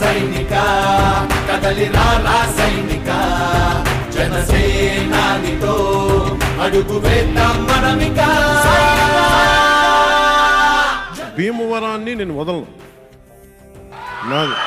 సైనిక కదలిరా రా సైనిక జనసేనానితో అడుగు వేద్దాం మనమిక భీమవరాన్ని నేను వదలను నాది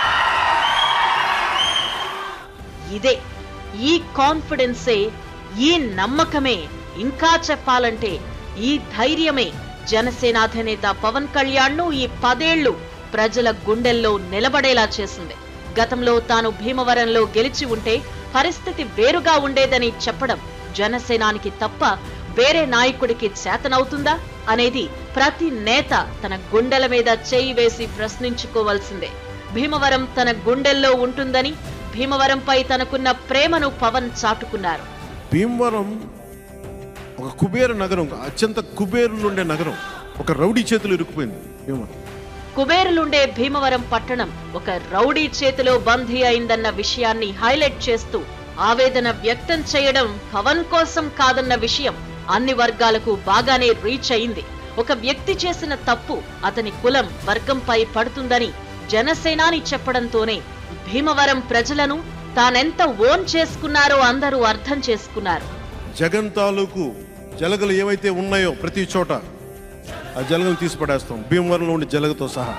ఇదే ఈ కాన్ఫిడెన్సే ఈ నమ్మకమే ఇంకా చెప్పాలంటే ఈ ధైర్యమే జనసేన అధినేత పవన్ కళ్యాణ్ ను ఈ పదేళ్లు ప్రజల గుండెల్లో నిలబడేలా చేసింది గతంలో తాను భీమవరంలో గెలిచి ఉంటే పరిస్థితి వేరుగా ఉండేదని చెప్పడం జనసేనానికి తప్ప వేరే నాయకుడికి చేతనవుతుందా అనేది ప్రతి నేత తన గుండెల మీద చేయి వేసి ప్రశ్నించుకోవాల్సిందే భీమవరం తన గుండెల్లో ఉంటుందని భీమవరంపై తనకున్న ప్రేమను పవన్ చాటుకున్నారు భీమవరం ఒక కుబేర నగరం ఒక అత్యంత కుబేరులు ఉండే నగరం ఒక రౌడీ చేతులు ఇరుక్కుపోయింది భీమవరం కుబేరులుండే భీమవరం పట్టణం ఒక రౌడీ చేతిలో బందీ అయిందన్న విషయాన్ని హైలైట్ చేస్తూ ఆవేదన వ్యక్తం చేయడం పవన్ కోసం కాదన్న విషయం అన్ని వర్గాలకు బాగానే రీచ్ అయింది ఒక వ్యక్తి చేసిన తప్పు అతని కులం వర్గంపై పడుతుందని జనసేనాని చెప్పడంతోనే భీమవరం ప్రజలను తానెంత ఓన్ చేసుకున్నారో అందరూ అర్థం చేసుకున్నారు జగన్ తాలూకు జలగలు ఏవైతే ఉన్నాయో ప్రతి చోట ఆ జలగలు తీసి పడేస్తాం భీమవరంలో ఉండే జలగతో సహా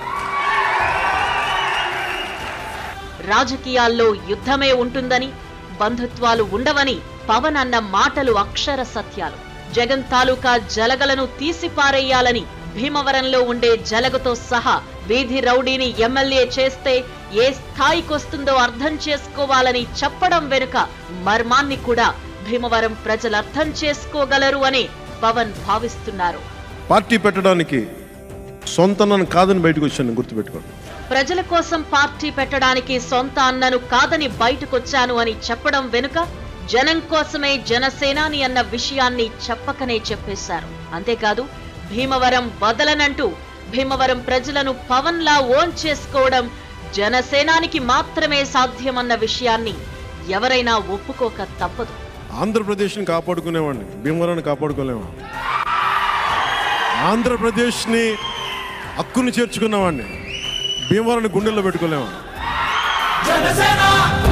రాజకీయాల్లో యుద్ధమే ఉంటుందని బంధుత్వాలు ఉండవని పవన్ అన్న మాటలు అక్షర సత్యాలు జగన్ తాలూకా జలగలను తీసిపారేయాలని భీమవరంలో ఉండే జలగతో సహా వీధి రౌడీని ఎమ్మెల్యే చేస్తే ఏ స్థాయికొస్తుందో అర్థం చేసుకోవాలని చెప్పడం వెనుక మర్మాన్ని కూడా భీమవరం ప్రజలు అర్థం చేసుకోగలరు అని పవన్ భావిస్తున్నారు పార్టీ పెట్టడానికి సొంత నన్ను కాదని బయటకు వచ్చాను గుర్తుపెట్టుకోండి ప్రజల కోసం పార్టీ పెట్టడానికి సొంత అన్నను కాదని బయటకొచ్చాను అని చెప్పడం వెనుక జనం కోసమే జనసేనాని అన్న విషయాన్ని చెప్పకనే చెప్పేశారు అంతేకాదు భీమవరం వదలనంటూ భీమవరం ప్రజలను పవన్ లా ఓన్ చేసుకోవడం జనసేనానికి మాత్రమే సాధ్యమన్న విషయాన్ని ఎవరైనా ఒప్పుకోక తప్పదు ఆంధ్రప్రదేశ్ని కాపాడుకునేవాడిని భీమవరాన్ని కాపాడుకోలేవాడిని ఆంధ్రప్రదేశ్ని హక్కుని చేర్చుకున్నవాడిని భీమవరాన్ని గుండెల్లో పెట్టుకోలేవాడిని జనసేన